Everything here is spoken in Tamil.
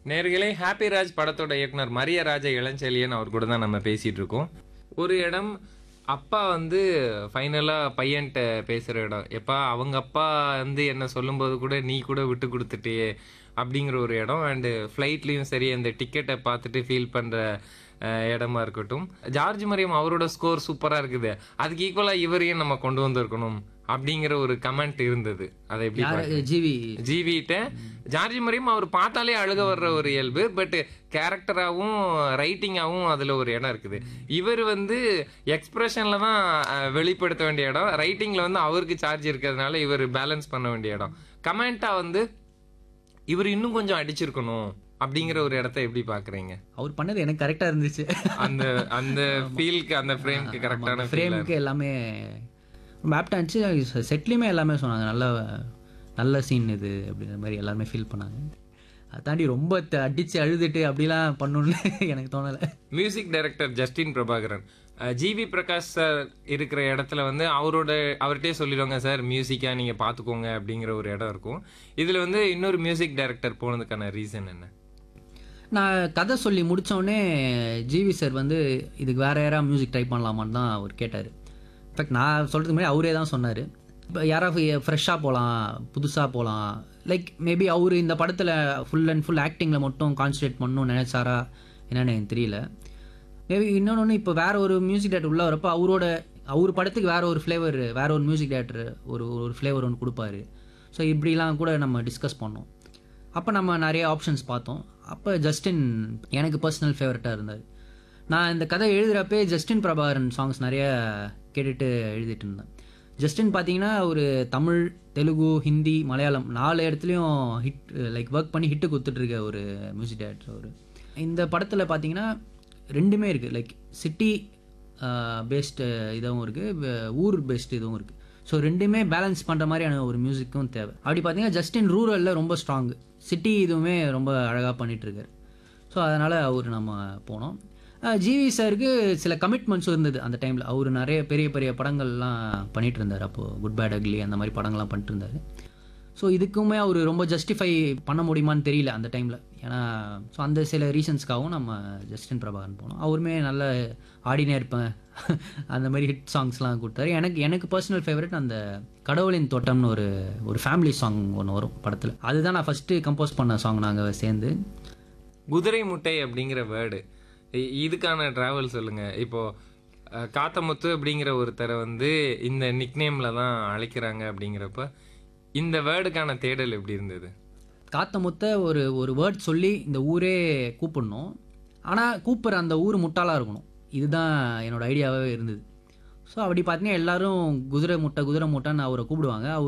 நேர்களே ஹாப்பி ராஜ் படத்தோட இயக்குனர் மரிய ராஜ இளஞ்செழியன் அவர் கூட தான் நம்ம பேசிட்டு இருக்கோம் ஒரு இடம் அப்பா வந்து ஃபைனலாக பையன்கிட்ட பேசுகிற இடம் எப்பா அவங்க அப்பா வந்து என்ன சொல்லும்போது கூட நீ கூட விட்டு கொடுத்துட்டியே அப்படிங்கிற ஒரு இடம் அண்டு ஃப்ளைட்லேயும் சரி அந்த டிக்கெட்டை பார்த்துட்டு ஃபீல் பண்ணுற இடமா இருக்கட்டும் ஜார்ஜ் மரியம் அவரோட ஸ்கோர் சூப்பராக இருக்குது அதுக்கு ஈக்குவலாக இவரையும் நம்ம கொண்டு வந்திருக்கணும் அப்படிங்கிற ஒரு கமெண்ட் இருந்தது அதை எப்படி யார் ஜிவி ஜிவிட்ட ஜார்ஜ் மரியம் அவர் பார்த்தாலே அழுக வர்ற ஒரு இயல்பு பட் கேரக்டராகவும் ரைட்டிங்காகவும் அதில் ஒரு இடம் இருக்குது இவர் வந்து எக்ஸ்பிரஷனில் தான் அஹ், வெளிப்படுத்த வேண்டிய இடம் ரைட்டிங்கில் வந்து அவருக்கு சார்ஜ் இருக்கிறதுனால இவர் பேலன்ஸ் பண்ண வேண்டிய இடம் கமெண்ட்டாக வந்து இவர் இன்னும் கொஞ்சம் அடிச்சிருக்கணும் அப்படிங்கிற ஒரு இடத்த எப்படி பார்க்குறீங்க அவர் பண்ணது எனக்கு கரெக்டாக இருந்துச்சு அந்த அந்த ஃபீல்க்கு அந்த ஃப்ரேம்க்கு கரெக்டான ஃப்ரேமுக்கு எல்லாமே ரொம்ப ஆப்டாக இருந்துச்சு செட்லேயுமே எல்லாமே சொன்னாங்க நல்ல நல்ல சீன் இது அப்படிங்கிற மாதிரி எல்லாருமே ஃபீல் பண்ணாங்க அதை தாண்டி ரொம்ப த- அடிச்சு அழுதுட்டு அப்படிலாம் பண்ணணும்னு எனக்கு தோணலை music director Justin Prabhakaran GV Prakash sir இருக்கிற இடத்துல வந்து அவரோட அவர்கிட்டே சொல்லிடுவாங்க சார் மியூசிக்கா நீங்க பாத்துக்கோங்க அப்படிங்கிற ஒரு இடம் இருக்கும் இதுல வந்து இன்னொரு மியூசிக் டைரக்டர் போனதுக்கான ரீசன் என்ன நான் கதை சொல்லி முடித்தோடனே ஜிவி சார் வந்து இதுக்கு வேறு யாராவது மியூசிக் ட்ரை பண்ணலாமான்னு தான் அவர் கேட்டார் இன்ஃபேக்ட் நான் சொல்கிறதுக்கு முன்னாடி அவரே தான் சொன்னார் இப்போ யாராவது ஃப்ரெஷ்ஷாக போகலாம் புதுசாக போகலாம் லைக் மேபி அவர் இந்த படத்தில் ஃபுல் அண்ட் ஃபுல் ஆக்டிங்கில் மட்டும் கான்சன்ட்ரேட் பண்ணணும்னு நினச்சாரா என்னன்னு எனக்கு தெரியல மேபி இன்னொன்று இப்போ வேற ஒரு மியூசிக் டேரக்டர் உள்ள வரப்போ அவரோட அவர் படத்துக்கு வேற ஒரு ஃப்ளேவர் வேற ஒரு மியூசிக் டேரக்டர் ஒரு ஒரு ஃப்ளேவர் ஒன்று கொடுப்பாரு ஸோ இப்படிலாம் கூட நம்ம டிஸ்கஸ் பண்ணோம் அப்போ நம்ம நிறைய ஆப்ஷன்ஸ் பார்த்தோம் அப்போ ஜஸ்டின் எனக்கு பர்சனல் ஃபேவரட்டாக இருந்தார் நான் இந்த கதை எழுதுகிறப்பே ஜஸ்டின் பிரபாகரன் சாங்ஸ் நிறைய கேட்டுட்டு எழுதிட்டு இருந்தேன் ஜஸ்டின் பார்த்தீங்கன்னா ஒரு தமிழ் தெலுங்கு ஹிந்தி மலையாளம் நாலு இடத்துலையும் ஹிட் லைக் ஒர்க் பண்ணி ஹிட்டு கொடுத்துட்ருக்க ஒரு மியூசிக் டேரக்டர் அவர் இந்த படத்தில் பார்த்தீங்கன்னா ரெண்டுமே இருக்குது லைக் சிட்டி பேஸ்டு இதுவும் இருக்குது ஊர் பேஸ்டு இதுவும் இருக்குது ஸோ ரெண்டுமே பேலன்ஸ் பண்ணுற மாதிரியான ஒரு மியூசிக்கும் தேவை அப்படி பார்த்தீங்கன்னா ஜஸ்டின் ரூரலில் ரொம்ப ஸ்ட்ராங் சிட்டி இதுவுமே ரொம்ப அழகாக பண்ணிகிட்ருக்காரு ஸோ அதனால் அவர் நம்ம போனோம் ஜிவி சாருக்கு சில கமிட்மெண்ட்ஸும் இருந்தது அந்த டைமில் அவர் நிறைய பெரிய பெரிய படங்கள்லாம் பண்ணிட்டு இருந்தார் அப்போது குட் பேட் அக்லி அந்த மாதிரி படங்கள்லாம் பண்ணிட்டு இருந்தார் ஸோ இதுக்குமே அவர் ரொம்ப ஜஸ்டிஃபை பண்ண முடியுமான்னு தெரியல அந்த டைமில் ஏன்னா ஸோ அந்த சில ரீசன்ஸ்க்காகவும் நம்ம ஜஸ்டின் பிரபாகரன் போனோம் அவருமே நல்ல ஆடினே இருப்பேன் அந்த மாதிரி ஹிட் சாங்ஸ்லாம் கொடுத்தாரு எனக்கு எனக்கு பர்சனல் ஃபேவரட் அந்த கடவுளின் தோட்டம்னு ஒரு ஒரு ஃபேமிலி சாங் ஒன்று வரும் படத்தில் அதுதான் நான் ஃபஸ்ட்டு கம்போஸ் பண்ண சாங் நாங்கள் சேர்ந்து குதிரை முட்டை அப்படிங்கிற வேர்டு இதுக்கான டிராவல் சொல்லுங்க இப்போ அஹ், காத்தமுத்து அப்படிங்கிற ஒருத்தரை வந்து இந்த நிக்நேம்ல தான் அழைக்கிறாங்க அப்படிங்கிறப்ப இந்த வேர்டுக்கான தேடல் எப்படி இருந்தது காத்த முத்த ஒரு ஒரு வேர்ட் சொல்லி இந்த ஊரே கூப்பிடணும் ஆனால் கூப்பிட்ற அந்த ஊர் முட்டாளாக இருக்கணும் இதுதான் என்னோட ஐடியாவே இருந்தது ஸோ அப்படி பார்த்தீங்கன்னா எல்லாரும் குதிரை முட்டை குதிரை முட்டைன்னு அவரை கூப்பிடுவாங்க அவர்